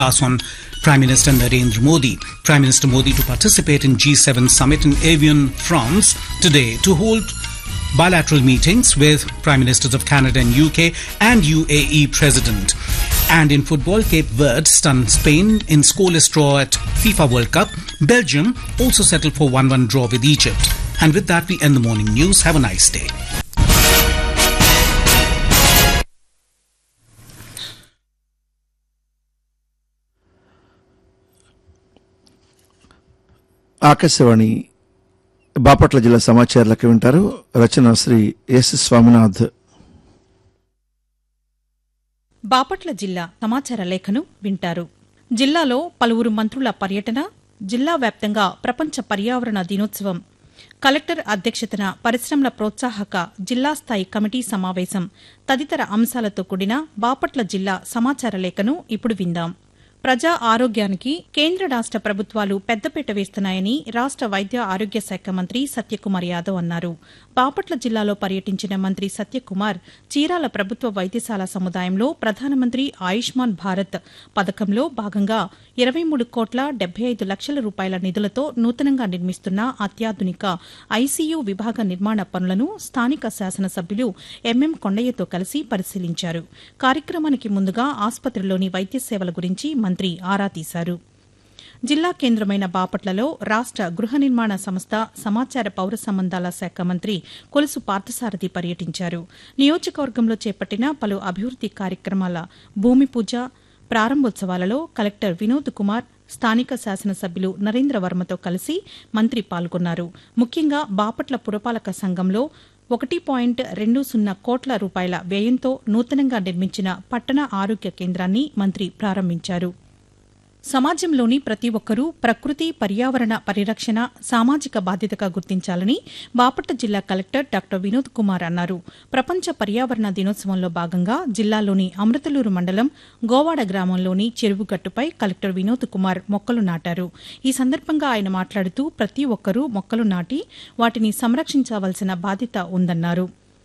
pass on Prime Minister Narendra Modi. Prime Minister Modi to participate in G7 summit in Avion, France today to hold bilateral meetings with Prime Ministers of Canada and UK and UAE President. And in football, Cape Verde stunned Spain in scoreless draw at FIFA World Cup. Belgium also settled for 1-1 draw with Egypt. And with that, we end the morning news. Have a nice day. Akashvani Bapatla జిల్లా సమాచారాలకు వింటారు రచన Shri S Swaminath Bapatla జిల్లా సమాచార లేఖను వింటారు జిల్లాలో పలువురు మంత్రుల పర్యటన జిల్లా వ్యాప్తంగా ప్రపంచ పర్యావరణ దినోత్సవం కలెక్టర్ అధ్యక్షతన పరిశ్రమల ప్రోత్సాహక జిల్లా స్థాయి కమిటీ సమావేశం తదితర అంశాలతో కూడిన బాపట్ల జిల్లా సమాచార లేఖను ఇప్పుడు విందాం ప్రజా ఆరోగ్యానికి కేంద్ర రాష్ట ప్రభుత్వాలు పెద్దపీట వేస్తున్నాయని రాష్ట వైద్య ఆరోగ్య శాఖ మంత్రి సత్యకుమార్ యాదవ్ అన్నారు బాపట్ల జిల్లాలో పర్యటించిన మంత్రి సత్యకుమార్ చీరాల ప్రభుత్వ వైద్యశాల సముదాయంలో ప్రధానమంత్రి ఆయుష్మాన్ భారత్ పథకంలో భాగంగా ఇరవై మూడు కోట్ల డెబ్బై ఐదు లక్షల రూపాయల నిధులతో నూతనంగా నిర్మిస్తున్న అత్యాధునిక ఐసీయూ విభాగ నిర్మాణ పనులను స్థానిక శాసనసభ్యులు ఎంఎం కొండయ్యతో కలిసి పరిశీలించారు కార్యక్రమానికి ముందుగా ఆసుపత్రిలోని వైద్య సేవల గురించి మంత్రి ఆరా తీశారు జిల్లా కేంద్రమైన బాపట్లలో రాష్ట గృహ నిర్మాణ సంస్థ సమాచార పౌర సంబంధాల శాఖ మంత్రి కొలుసు పార్థసారథి పర్యటించారు నియోజకవర్గంలో చేపట్టిన పలు అభివృద్ది కార్యక్రమాల భూమి పూజ ప్రారంభోత్సవాలలో కలెక్టర్ వినోద్ కుమార్ స్థానిక శాసనసభ్యులు నరేంద్ర వర్మతో కలిసి మంత్రి పాల్గొన్నారు ముఖ్యంగా బాపట్ల పురపాలక సంఘంలో ఒకటి పాయింట్ రెండు సున్నా కోట్ల రూపాయల వ్యయంతో నూతనంగా నిర్మించిన పట్టణ ఆరోగ్య కేంద్రాన్ని మంత్రి ప్రారంభించారు సమాజంలోని ప్రతి ఒక్కరూ ప్రకృతి పర్యావరణ పరిరక్షణ సామాజిక బాధ్యతగా గుర్తించాలని బాపట్ల జిల్లా కలెక్టర్ డాక్టర్ వినోద్ కుమార్ అన్నారు ప్రపంచ పర్యావరణ దినోత్సవంలో భాగంగా జిల్లాలోని అమృతలూరు మండలం గోవాడ గ్రామంలోని చెరువుగట్టుపై కలెక్టర్ వినోద్ కుమార్ మొక్కలు నాటారు ఈ సందర్భంగా ఆయన మాట్లాడుతూ ప్రతి ఒక్కరూ మొక్కలు నాటి వాటిని సంరక్షించవలసిన బాధ్యత ఉందన్నారు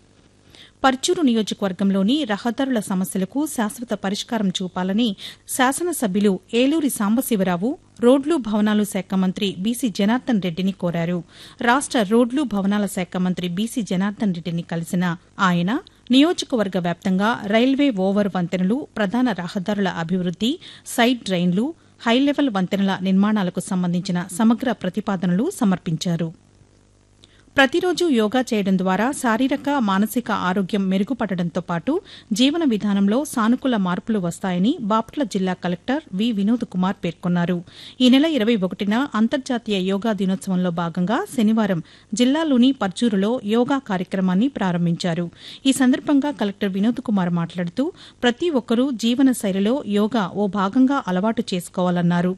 పర్చూరు నియోజకవర్గంలోని రహదారుల సమస్యలకు శాశ్వత పరిష్కారం చూపాలని శాసనసభ్యులు ఏలూరి సాంబశివరావు రోడ్లు భవనాలు శాఖ మంత్రి బీసీ జనార్దన్ రెడ్డిని కోరారు రాష్ట రోడ్లు భవనాల శాఖ మంత్రి బీసీ జనార్దన్ రెడ్డిని కలిసిన ఆయన నియోజకవర్గ వ్యాప్తంగా రైల్వే ఓవర్ వంతెనలు ప్రధాన రహదారుల అభివృద్ది సైడ్ డ్రైన్లు హైలెవెల్ వంతెనల నిర్మాణాలకు సంబంధించిన సమగ్ర ప్రతిపాదనలు సమర్పించారు ప్రతిరోజు యోగా చేయడం ద్వారా శారీరక మానసిక ఆరోగ్యం మెరుగుపడడంతో పాటు జీవన విధానంలో సానుకూల మార్పులు వస్తాయని బాపట్ల జిల్లా కలెక్టర్ వి వినోద్ కుమార్ పేర్కొన్నారు ఈ నెల ఇరవై ఒకటిన అంతర్జాతీయ యోగా దినోత్సవంలో భాగంగా శనివారం జిల్లాలోని పర్చూరులో యోగా కార్యక్రమాన్ని ప్రారంభించారు ఈ సందర్భంగా కలెక్టర్ వినోద్ కుమార్ మాట్లాడుతూ ప్రతి ఒక్కరూ జీవన శైలిలో యోగా ఓ భాగంగా అలవాటు చేసుకోవాలన్నారు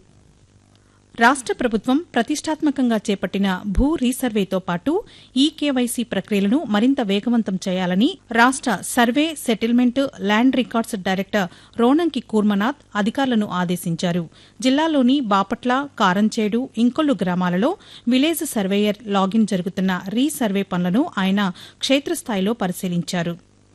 రాష్ట ప్రభుత్వం ప్రతిష్టాత్మకంగా చేపట్టిన భూ రీసర్వేతో పాటు ఈ కేవైసీ ప్రక్రియలను మరింత వేగవంతం చేయాలని రాష్ట survey settlement land records director Ronanki Kurmanath అధికారులను ఆదేశించారు జిల్లాలోని బాపట్ల కారంచేడు ఇంకొల్లు గ్రామాలలో విలేజ్ సర్వేయర్ లాగిన్ జరుగుతున్న రీసర్వే పనులను ఆయన క్షేత్రస్థాయిలో పరిశీలించారు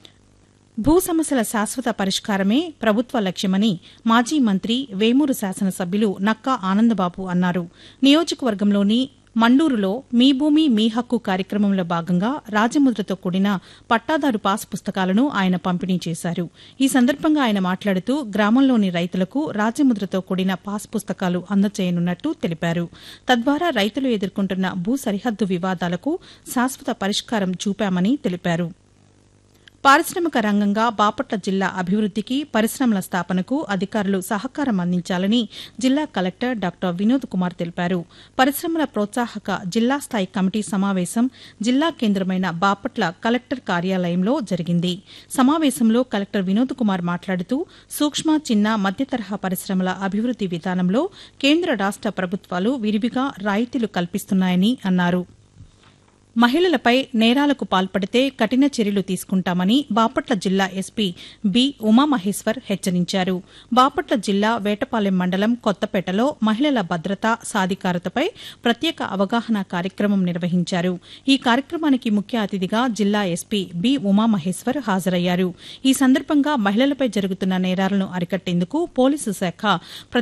భూ సమస్యల శాశ్వత పరిష్కారమే ప్రభుత్వ లక్ష్యమని మాజీ మంత్రి వేమూరు శాసనసభ్యులు నక్కా ఆనందబాబు అన్నారు నియోజకవర్గంలోని మండూరులో మీ భూమి మీ హక్కు కార్యక్రమంలో భాగంగా రాజముద్రతో కూడిన పట్టాదారు పాస్ పుస్తకాలను ఆయన పంపిణీ చేశారు ఈ సందర్భంగా ఆయన మాట్లాడుతూ గ్రామంలోని రైతులకు రాజముద్రతో కూడిన పాస్ పుస్తకాలు అందజేయనున్నట్టు తెలిపారు తద్వారా రైతులు ఎదుర్కొంటున్న భూ సరిహద్దు వివాదాలకు శాశ్వత పరిష్కారం చూపామని తెలిపారు పారిశ్రామిక రంగంగా బాపట్ల జిల్లా అభివృద్దికి పరిశ్రమల స్థాపనకు అధికారులు సహకారం అందించాలని జిల్లా కలెక్టర్ డాక్టర్ వినోద్ కుమార్ తెలిపారు పరిశ్రమల ప్రోత్సాహక జిల్లా స్థాయి కమిటీ సమావేశం జిల్లా కేంద్రమైన బాపట్ల కలెక్టర్ కార్యాలయంలో జరిగింది సమావేశంలో కలెక్టర్ వినోద్ కుమార్ మాట్లాడుతూ సూక్ష్మ చిన్న మధ్య తరహా పరిశ్రమల అభివృద్ది విధానంలో కేంద్ర రాష్ట ప్రభుత్వాలు విరివిగా రాయితీలు కల్పిస్తున్నాయని అన్నారు మహిళలపై నేరాలకు పాల్పడితే కఠిన చర్యలు తీసుకుంటామని బాపట్ల జిల్లా ఎస్పీ బి ఉమామహేశ్వర్ హెచ్చరించారు బాపట్ల జిల్లా వేటపాలెం మండలం కొత్తపేటలో మహిళల భద్రత సాధికారతపై ప్రత్యేక అవగాహన కార్యక్రమం నిర్వహించారు ఈ కార్యక్రమానికి ముఖ్య అతిథిగా జిల్లా ఎస్పీ బి ఉమామహేశ్వర్ హాజరయ్యారు ఈ సందర్భంగా మహిళలపై జరుగుతున్న నేరాలను అరికట్టేందుకు పోలీసు శాఖ